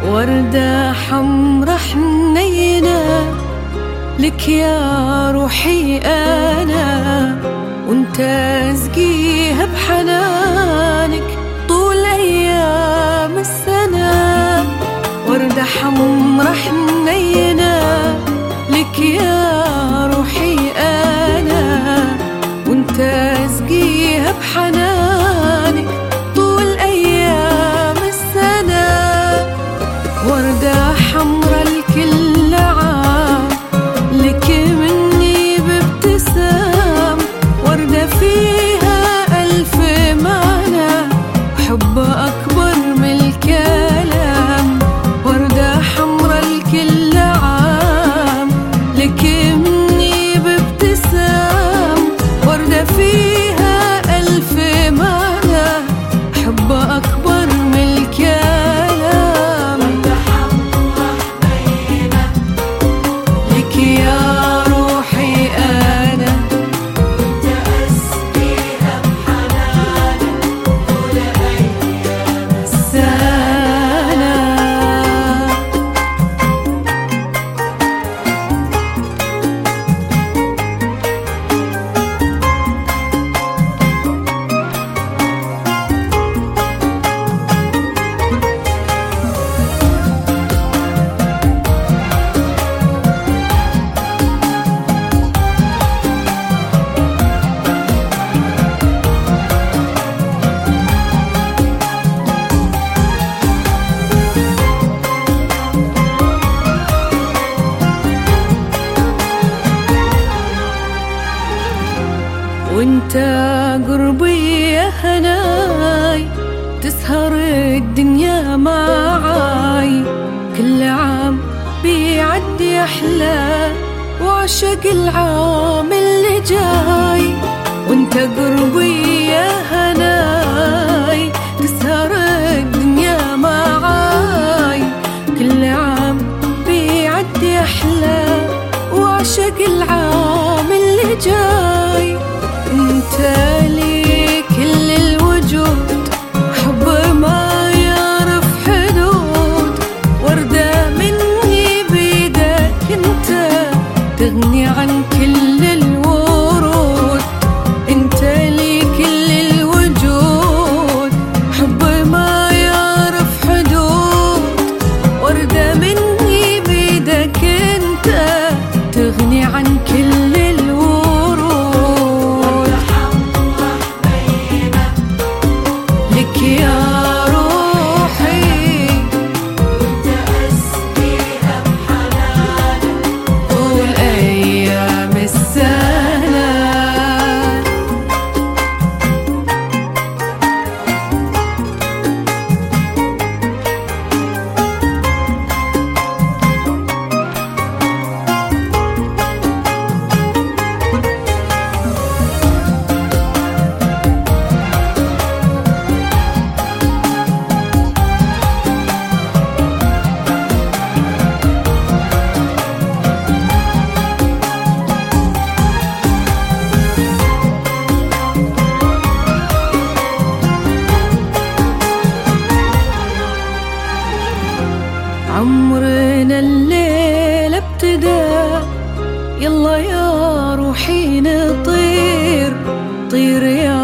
وردة حمرا حنينة لك يا روحي أنا وانت اسقيها بحنانك طول أيام السنة وردة حمرا حنينة لك يا روحي أنا وانت اسقيها بحنانك طول أيام السنة وردة حمرا لكل عام لك مني بابتسام وردة فيها ألف معنى حب أكبر من الكلام وردة حمرا لكل عام لك مني بابتسام وردة فيها ألف معنى حب أكبر من الكلام لك يا روحي أنا سنة وانت قربي يا هناي تسهر الدنيا معاي كل عام بيعدي احلى وعشق العام اللي جاي وانت قربي يا هناي تسهر الدنيا معاي كل عام بيعدي احلى وعشق العام اللي جاي انت لي كل الوجود حب ما يعرف حدود وردة مني بيدك انت تغني عن كل الورود انت لي كل الوجود حب ما يعرف حدود وردة مني بيدك انت تغني عن كل الورود لك يا روحي طول أيام السنة عمرنا الليل ابتدى يلا يا روحي نطير طير يا